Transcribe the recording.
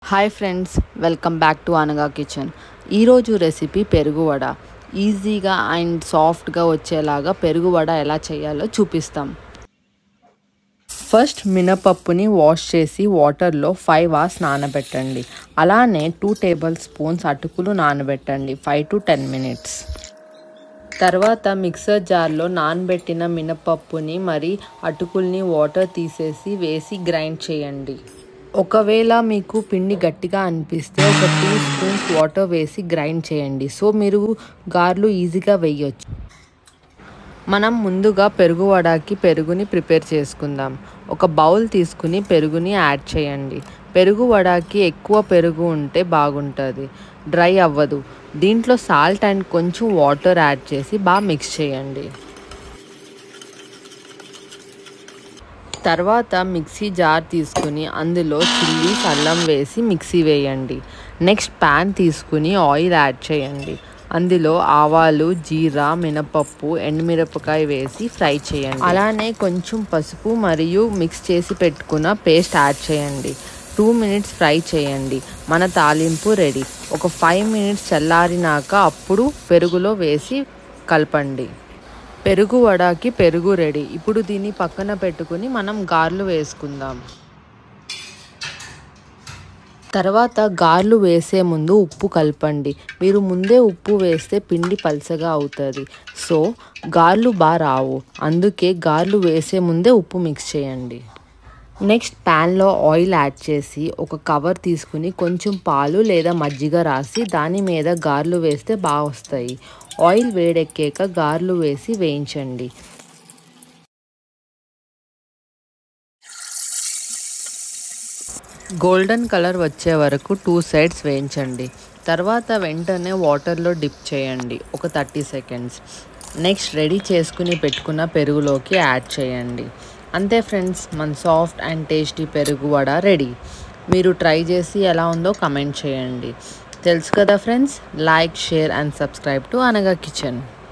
hi friends welcome back to Anaga kitchen ఈరోజు recipe పెరుగు వడ ఈజీగా అండ్ సాఫ్ట్గా వచ్చేలాగా పెరుగు వడ ఎలా చేయాలో చూపిస్తాం ఫస్ట్ మినపప్పుని వాష్ చేసి వాటర్లో ఫైవ్ అవర్స్ నానబెట్టండి అలానే టూ టేబుల్ స్పూన్స్ అటుకులు నానబెట్టండి ఫైవ్ టు టెన్ మినిట్స్ తర్వాత మిక్సర్ జార్లో నానబెట్టిన మినపప్పుని మరి అటుకుల్ని వాటర్ తీసేసి వేసి గ్రైండ్ చేయండి ఒకవేళ మీకు పిండి గట్టిగా అనిపిస్తే ఒక టూ స్పూన్స్ వాటర్ వేసి గ్రైండ్ చేయండి సో మీరు గార్లు ఈజీగా వేయొచ్చు మనం ముందుగా పెరుగు వడకి పెరుగుని ప్రిపేర్ చేసుకుందాం ఒక బౌల్ తీసుకుని పెరుగుని యాడ్ చేయండి పెరుగు వడకి ఎక్కువ పెరుగు ఉంటే బాగుంటుంది డ్రై అవ్వదు దీంట్లో సాల్ట్ అండ్ కొంచెం వాటర్ యాడ్ చేసి బాగా మిక్స్ చేయండి తర్వాత మిక్సీ జార్ తీసుకుని అందులో చిల్లీస్ అల్లం వేసి మిక్సీ వేయండి నెక్స్ట్ ప్యాన్ తీసుకుని ఆయిల్ యాడ్ చేయండి అందులో ఆవాలు జీరా మినపప్పు ఎండుమిరపకాయ వేసి ఫ్రై చేయండి అలానే కొంచెం పసుపు మరియు మిక్స్ చేసి పెట్టుకున్న పేస్ట్ యాడ్ చేయండి టూ మినిట్స్ ఫ్రై చేయండి మన తాలింపు రెడీ ఒక ఫైవ్ మినిట్స్ చల్లారినాక అప్పుడు పెరుగులో వేసి కలపండి పెరుగు వడకి పెరుగు రెడీ ఇప్పుడు దీన్ని పక్కన పెట్టుకుని మనం గార్లు వేసుకుందాం తర్వాత గార్లు వేసే ముందు ఉప్పు కలపండి మీరు ముందే ఉప్పు వేస్తే పిండి పలసగా అవుతుంది సో గార్లు బాగా రావు అందుకే గార్లు వేసే ముందే ఉప్పు మిక్స్ చేయండి నెక్స్ట్ ప్యాన్లో ఆయిల్ యాడ్ చేసి ఒక కవర్ తీసుకుని కొంచెం పాలు లేదా మజ్జిగ రాసి దాని మీద గార్లు వేస్తే బాగా వస్తాయి ఆయిల్ వేడెక్కాక గార్లు వేసి వేయించండి గోల్డెన్ కలర్ వచ్చే వరకు టూ సైడ్స్ వేయించండి తర్వాత వెంటనే వాటర్లో డిప్ చేయండి ఒక థర్టీ సెకండ్స్ నెక్స్ట్ రెడీ చేసుకుని పెట్టుకున్న పెరుగులోకి యాడ్ చేయండి అంతే ఫ్రెండ్స్ మన సాఫ్ట్ అండ్ టేస్టీ పెరుగు వడ రెడీ మీరు ట్రై చేసి ఎలా ఉందో కమెంట్ చేయండి తెలుసు కదా friends like share and subscribe to Anaga kitchen